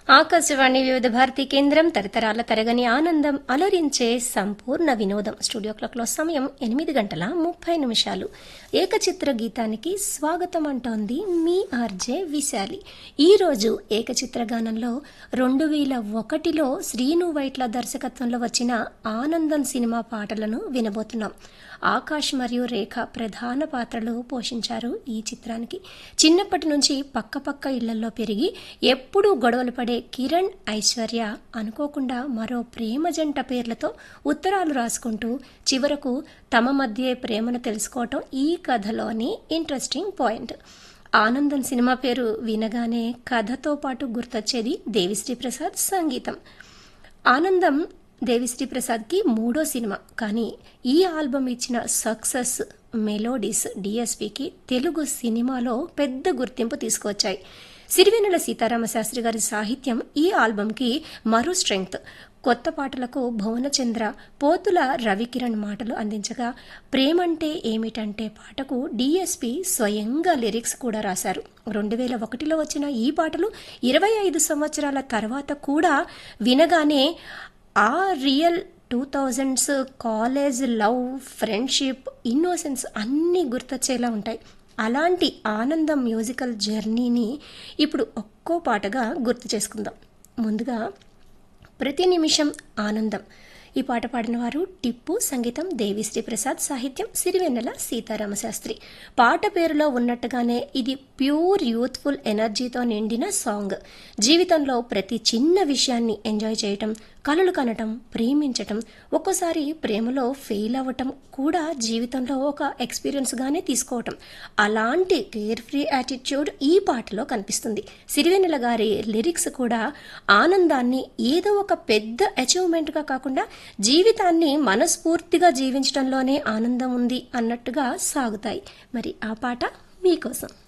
ఆకాశవాణి వివిధ భారతి కేంద్రం తరతరాల తరగని ఆనందం అలరించే సంపూర్ణ వినోదం స్టూడియో క్లాక్లో సమయం ఎనిమిది గంటల ముప్పై నిమిషాలు ఏకచిత్ర గీతానికి స్వాగతం అంటోంది మీ ఆర్జే విశాలి ఈరోజు ఏకచిత్ర గానంలో రెండు వేల ఒకటిలో శ్రీను వైట్ల దర్శకత్వంలో వచ్చిన ఆనందం సినిమా పాటలను వినబోతున్నాం ఆకాష్ మరియు రేఖ ప్రధాన పాత్రలు పోషించారు ఈ చిత్రానికి చిన్నప్పటి నుంచి పక్కపక్క ఇళ్లలో పెరిగి ఎప్పుడూ గొడవలు పడే కిరణ్ ఐశ్వర్య అనుకోకుండా మరో ప్రేమ జంట పేర్లతో ఉత్తరాలు రాసుకుంటూ చివరకు తమ మధ్య ప్రేమను తెలుసుకోవటం ఈ కథలోని ఇంట్రెస్టింగ్ పాయింట్ ఆనందం సినిమా పేరు వినగానే కథతో పాటు గుర్తొచ్చేది దేవిశ్రీ ప్రసాద్ సంగీతం ఆనందం దేవిశ్రీ ప్రసాద్కి మూడో సినిమా కానీ ఈ ఆల్బమ్ ఇచ్చిన సక్సెస్ మెలోడీస్ డిఎస్పికి తెలుగు సినిమాలో పెద్ద గుర్తింపు తీసుకువచ్చాయి సిరివెన్నెల సీతారామ శాస్త్రి గారి సాహిత్యం ఈ ఆల్బంకి మరో స్ట్రెంగ్త్ కొత్త పాటలకు భువనచంద్ర పోతుల రవికిరణ్ మాటలు అందించగా ప్రేమంటే ఏమిటంటే పాటకు డిఎస్పి స్వయంగా లిరిక్స్ కూడా రాశారు రెండు వేల ఒకటిలో వచ్చిన ఈ పాటలు ఇరవై ఐదు సంవత్సరాల తర్వాత కూడా వినగానే ఆ real two thousands college love friendship innocence అన్నీ గుర్తొచ్చేలా ఉంటాయి అలాంటి ఆనందం మ్యూజికల్ జర్నీని ఇప్పుడు ఒక్కో పాటగా గుర్తు చేసుకుందాం ముందుగా ప్రతి నిమిషం ఆనందం ఈ పాట పాడిన వారు టిప్పు సంగీతం దేవిశ్రీ ప్రసాద్ సాహిత్యం సిరివెన్నెల సీతారామ శాస్త్రి పాట పేరులో ఉన్నట్టుగానే ఇది ప్యూర్ యూత్ఫుల్ ఎనర్జీతో నిండిన సాంగ్ జీవితంలో ప్రతి చిన్న విషయాన్ని ఎంజాయ్ చేయటం కలలు కనటం ప్రేమించటం ఒక్కోసారి ప్రేమలో ఫెయిల్ అవ్వటం కూడా జీవితంలో ఒక ఎక్స్పీరియన్స్గానే తీసుకోవటం అలాంటి కేర్ ఫ్రీ యాటిట్యూడ్ ఈ పాటలో కనిపిస్తుంది సిరివెన్నెల గారి లిరిక్స్ కూడా ఆనందాన్ని ఏదో ఒక పెద్ద అచీవ్మెంట్గా కాకుండా జీవితాన్ని మనస్ఫూర్తిగా జీవించడంలోనే ఆనందం ఉంది అన్నట్టుగా సాగుతాయి మరి ఆ పాట మీకోసం